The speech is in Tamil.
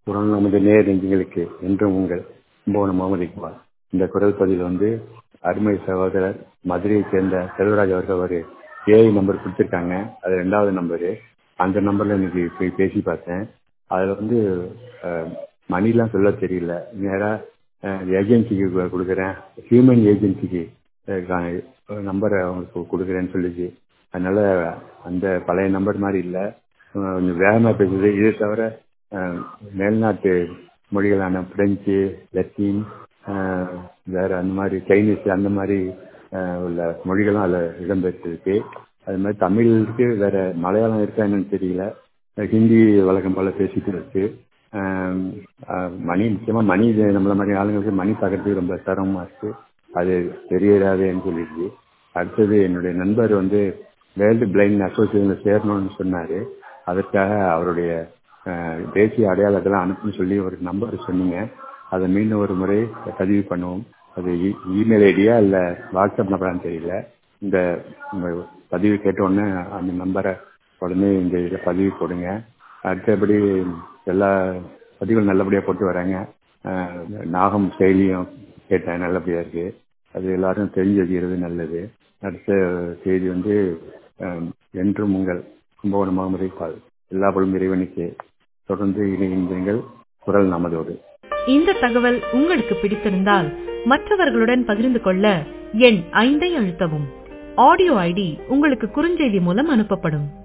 குரல் நமது நேர் நெஞ்சுங்களுக்கு என்றும் உங்கள் கும்பகோணம் முகமது இக்பால் இந்த குரல் பதிவில் வந்து அருமை சகோதரர் மதுரையைச் சேர்ந்த செல்வராஜ் அவர்கள் ஒரு ஏஐ நம்பர் கொடுத்துருக்காங்க அது ரெண்டாவது நம்பரு அந்த நம்பரில் இன்னைக்கு போய் பேசி பார்த்தேன் அதில் வந்து அஹ், மணிலாம் சொல்ல தெரியல நேராக ஏஜென்சிக்கு கொடுக்குறேன் ஹியூமன் ஏஜென்சிக்கு நம்பரை அவங்களுக்கு கொடுக்குறேன்னு சொல்லிச்சு அதனால அந்த பழைய நம்பர் மாதிரி இல்லை கொஞ்சம் வேகமாக பேசுது இதை தவிர அஹ், மேல்நாட்டு மொழிகளான பிரெஞ்சு லத்தீன் அஹ், வேற அந்த மாதிரி சைனீஸ் அந்த மாதிரி அஹ், உள்ள மொழிகளும் அதில் இடம்பெற்றிருக்கு அது மாதிரி தமிழ் இருக்கு வேற மலையாளம் இருக்கா என்னன்னு தெரியல ஹிந்தி வழக்கம் போல பேசிட்டு இருக்கு ஆம், ஆஹ், மணி முக்கியமா மணி இது நம்மள மாதிரி ஆளுங்களுக்கு மணி பார்க்கறதுக்கு ரொம்ப சிரமமா இருக்கு அது தெரியாதேன்னு சொல்லிடுச்சு அடுத்தது என்னுடைய நண்பர் வந்து வேர்ல்டு பிளைண்ட் அசோசியேஷன்ல சேரணும்னு சொன்னாரு அதற்காக அவருடைய ஆஹ், தேசிய அடையாளத்தெல்லாம் அனுப்புன்னு சொல்லி ஒரு நம்பர் சொன்னீங்க அதை மீண்டும் ஒரு முறை பதிவு பண்ணுவோம் அது இ- இமெயில் ஐடியா இல்ல வாட்ஸ்அப் நம்பரான்னு தெரியல இந்த உங்க பதிவு கேட்ட உடனே அந்த நம்பரை உடனே இந்த இதில் பதிவு போடுங்க அடுத்தபடி எல்லா பதிவுகள் நல்லபடியாக போட்டு வராங்க ஆஹ் நாகம் செயலியும் கேட்டேன் நல்லபடியாக இருக்கு அது எல்லாரும் தெரிஞ்சு வைக்கிறது நல்லது அடுத்த செய்தி வந்து ஆஹ் என்றும் உங்கள் கும்பகோணம் முகமது இக்பால் எல்லா பொருளும் இறைவனுக்கு தொடர்ந்து இணைகின்றீர்கள் குரல் நமதோடு இந்த தகவல் உங்களுக்கு பிடித்திருந்தால் மற்றவர்களுடன் பகிர்ந்து கொள்ள எண் ஐந்தை அழுத்தவும் ஆடியோ ஐடி உங்களுக்கு குறுஞ்செய்தி மூலம் அனுப்பப்படும்